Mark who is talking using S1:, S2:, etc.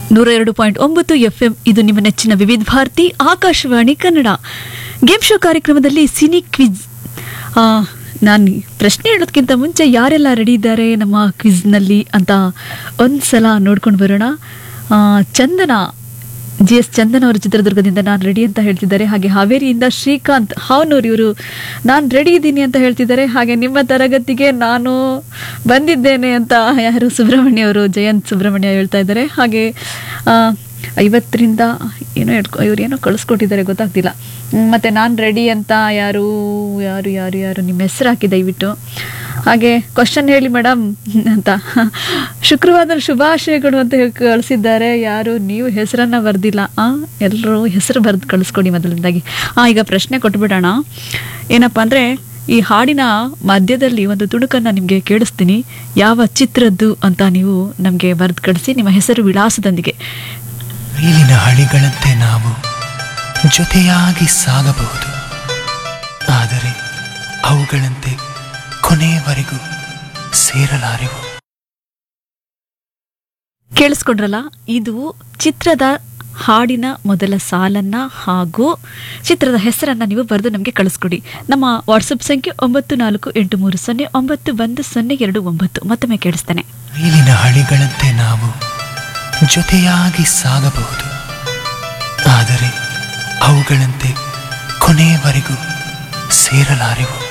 S1: ನೂರ ಎರಡು ಪಾಯಿಂಟ್ ಒಂಬತ್ತು ಎಫ್ ಎಂ ಇದು ನಿಮ್ಮ ನೆಚ್ಚಿನ ವಿವಿಧ ಭಾರತಿ ಆಕಾಶವಾಣಿ ಕನ್ನಡ ಗೇಮ್ ಶೋ ಕಾರ್ಯಕ್ರಮದಲ್ಲಿ ಸಿನಿ ಕ್ವಿಜ್ ನಾನು ಪ್ರಶ್ನೆ ಹೇಳೋದಕ್ಕಿಂತ ಮುಂಚೆ ಯಾರೆಲ್ಲ ರೆಡಿ ಇದ್ದಾರೆ ನಮ್ಮ ಕ್ವಿಜ್ನಲ್ಲಿ ಅಂತ ಒಂದ್ಸಲ ನೋಡ್ಕೊಂಡು ಬರೋಣ ಆ, ಚಂದನ ಜಿ ಎಸ್ ಚಂದನ್ ಅವರು ಚಿತ್ರದುರ್ಗದಿಂದ ನಾನು ರೆಡಿ ಅಂತ ಹೇಳ್ತಿದ್ದಾರೆ ಹಾಗೆ ಹಾವೇರಿಯಿಂದ ಶ್ರೀಕಾಂತ್ ಹಾವನೂರ್ ಇವರು ನಾನು ರೆಡಿ ಇದ್ದೀನಿ ಅಂತ ಹೇಳ್ತಿದ್ದಾರೆ ಹಾಗೆ ನಿಮ್ಮ ತರಗತಿಗೆ ನಾನು ಬಂದಿದ್ದೇನೆ ಅಂತ ಯಾರು ಸುಬ್ರಹ್ಮಣ್ಯ ಅವರು ಜಯಂತ್ ಸುಬ್ರಹ್ಮಣ್ಯ ಹೇಳ್ತಾ ಇದ್ದಾರೆ ಹಾಗೆ ಆ, ಐವತ್ತರಿಂದ ಏನೋ ಹೇಳ್ಕೊ ಇವ್ರು ಏನೋ ಕಳಿಸ್ಕೊಟ್ಟಿದ್ದಾರೆ ಗೊತ್ತಾಗ್ತಿಲ್ಲ ಹ್ಮ್, ಮತ್ತೆ ನಾನು ರೆಡಿ ಅಂತ ಯಾರು ಯಾರು ಯಾರು ಯಾರು ನಿಮ್ಮ ಹೆಸರು ಹಾಕಿ ದಯವಿಟ್ಟು ಹಾಗೆ ಕ್ವಶನ್ ಹೇಳಿ ಮೇಡಮ್ ಅಂತ ಶುಕ್ರವಾರದ ಶುಭಾಶಯಗಳು ಅಂತ ಹೇಳಿ ಕಳಿಸಿದ್ದಾರೆ ಯಾರು ನೀವು ಹೆಸರನ್ನ ಬರ್ದಿಲ್ಲ ಆ ಎಲ್ಲರೂ ಹೆಸರು ಬರೆದು ಕಳಿಸ್ಕೊಡಿ ಮೊದಲನೇದಾಗಿ ಆ ಈಗ ಪ್ರಶ್ನೆ ಕೊಟ್ಬಿಡೋಣ ಏನಪ್ಪ ಅಂದರೆ ಈ ಹಾಡಿನ ಮಧ್ಯದಲ್ಲಿ ಒಂದು ತುಣುಕನ್ನು ನಿಮಗೆ ಕೇಳಿಸ್ತೀನಿ ಯಾವ ಚಿತ್ರದ್ದು ಅಂತ ನೀವು ನಮಗೆ ಬರೆದು ಕಳಿಸಿ ನಿಮ್ಮ ಹೆಸರು ವಿಳಾಸದೊಂದಿಗೆ
S2: ರೈಲಿನ ಹಳಿಗಳಂತೆ ನಾವು ಜೊತೆಯಾಗಿ ಸಾಗಬಹುದು ಆದರೆ ಅವುಗಳಂತೆ ಕೊನೆಯವರೆಗೂ ಸೇರಲಾರೆವು
S1: ಕೇಳಿಸ್ಕೊಂಡ್ರಲ್ಲ ಇದು ಚಿತ್ರದ ಹಾಡಿನ ಮೊದಲ ಸಾಲನ್ನ ಹಾಗೂ ಚಿತ್ರದ ಹೆಸರನ್ನ ನೀವು ಬರೆದು ನಮಗೆ ಕಳಿಸ್ಕೊಡಿ ನಮ್ಮ ವಾಟ್ಸಪ್ ಸಂಖ್ಯೆ ಒಂಬತ್ತು ನಾಲ್ಕು ಎಂಟು ಮೂರು ಸೊನ್ನೆ ಒಂಬತ್ತು ಒಂದು ಸೊನ್ನೆ ಎರಡು ಒಂಬತ್ತು ಮತ್ತೊಮ್ಮೆ ಕೇಳಿಸ್ತೇನೆ
S2: ರೈಲಿನ ಹಳಿಗಳಂತೆ ನಾವು ಜೊತೆಯಾಗಿ ಸಾಗಬಹುದು ಆದರೆ ಅವುಗಳಂತೆ ಕೊನೆಯವರೆಗೂ ಸೇರಲಾರೆವು